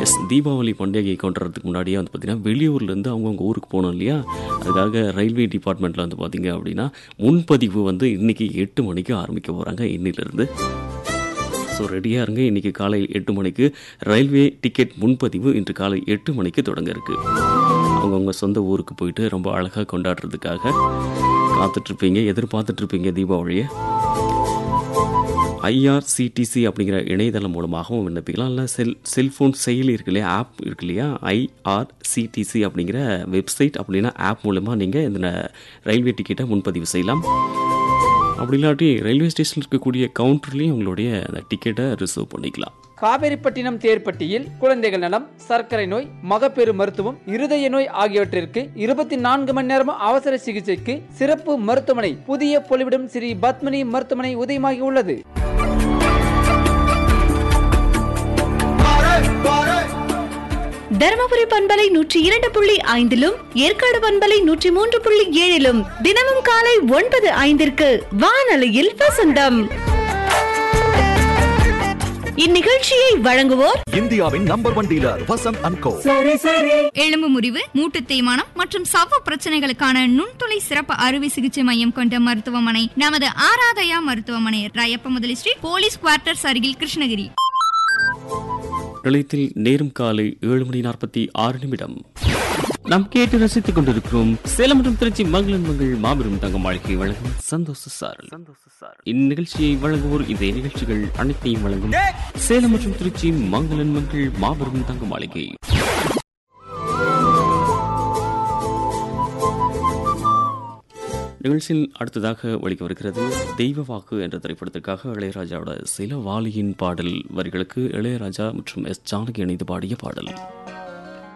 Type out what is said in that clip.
S Deepavali பண்டிகை கொண்டாடுறதுக்கு முன்னாடியே வந்து பார்த்திங்கன்னா வெளியூர்லேருந்து அவங்கவுங்க ஊருக்கு போகணும் இல்லையா அதுக்காக ரயில்வே டிபார்ட்மெண்ட்டில் வந்து பார்த்திங்க அப்படின்னா முன்பதிவு வந்து இன்றைக்கி எட்டு மணிக்கு ஆரம்பிக்க போகிறாங்க இன்னிலிருந்து ஸோ ரெடியாக இருங்க இன்றைக்கி காலை எட்டு மணிக்கு ரயில்வே டிக்கெட் முன்பதிவு இன்று காலை எட்டு மணிக்கு தொடங்க இருக்கு அவங்கவுங்க சொந்த ஊருக்கு போயிட்டு ரொம்ப அழகாக கொண்டாடுறதுக்காக காத்துட்ருப்பீங்க எதிர்பார்த்துட்ருப்பீங்க தீபாவளியை ஐஆர்சிடிசி அப்படிங்கிற இணையதளம் மூலமாகவும் விண்ணப்பிக்கலாம் இல்லை செல் செல்ஃபோன் செயலி இருக்கு இல்லையா ஆப் இருக்கு இல்லையா ஐஆர்சிடிசி அப்படிங்கிற வெப்சைட் அப்படின்னா ஆப் மூலமாக நீங்கள் இந்த ரயில்வே டிக்கெட்டை முன்பதிவு செய்யலாம் அப்படி இல்லாட்டி ரயில்வே ஸ்டேஷனில் இருக்கக்கூடிய கவுண்டர்லேயும் உங்களுடைய அந்த டிக்கெட்டை ரிசர்வ் பண்ணிக்கலாம் காவேரிப்பட்டினம் தேர்ப்பட்டியில் குழந்தைகள் நலம் சர்க்கரை நோய் மகப்பேறு மருத்துவம் இருதய நோய் ஆகியவற்றிற்கு இருபத்தி நான்கு மணி நேரம் அவசர சிகிச்சைக்கு சிறப்பு மருத்துவமனை புதிய பொலிவிடம் ஸ்ரீ பத்மினி மருத்துவமனை உதயமாகி உள்ளது தருமபுரி பண்பலை நூற்றி இரண்டு புள்ளி ஐந்திலும் ஏற்காடு பண்பலை நூற்றி மூன்று புள்ளி ஏழிலும் தினமும் காலை ஒன்பது ஐந்திற்கு வானொலியில் வசந்தம் இந்நிகழ்ச்சியை வழங்குவோர் இந்தியாவின் number one dealer Vasanth and co எலும்பு முறிவு மூட்டு தேய்மானம் மற்றும் சவ்வு பிரச்சனைகளுக்கான நுண்துளை சிறப்பு அறுவை சிகிச்சை மையம் கொண்ட மருத்துவமனை நமது ஆராதயா மருத்துவமனை ராயப்ப முதலி ஸ்ட்ரீட் போலீஸ் குவார்ட்டர்ஸ் அருகில் கிருஷ்ணகிரி நிலையத்தில் நேரும் காலை ஏழு மணி நாற்பத்தி ஆறு நிமிடம் நாம் கேட்டு ரசித்துக் கொண்டிருக்கிறோம் சேலம் மற்றும் திருச்சி மங்களன் மங்கள் மாபெரும் தங்க மாளிகை வழங்கும் சந்தோஷ சாரல் இந்நிகழ்ச்சியை வழங்குவோர் இதே நிகழ்ச்சிகள் அனைத்தையும் வழங்கும் சேலம் மற்றும் திருச்சி மங்களன் மங்கள் மாபெரும் தங்க மாளிகை நிகழ்ச்சியில் அடுத்ததாக ஒழிக்க வருகிறது தெய்வ வாக்கு என்ற திரைப்படத்திற்காக இளையராஜாவோட சில வாலியின் பாடல் வரிகளுக்கு இளையராஜா மற்றும் எஸ் ஜானகி இணைந்து பாடிய பாடல்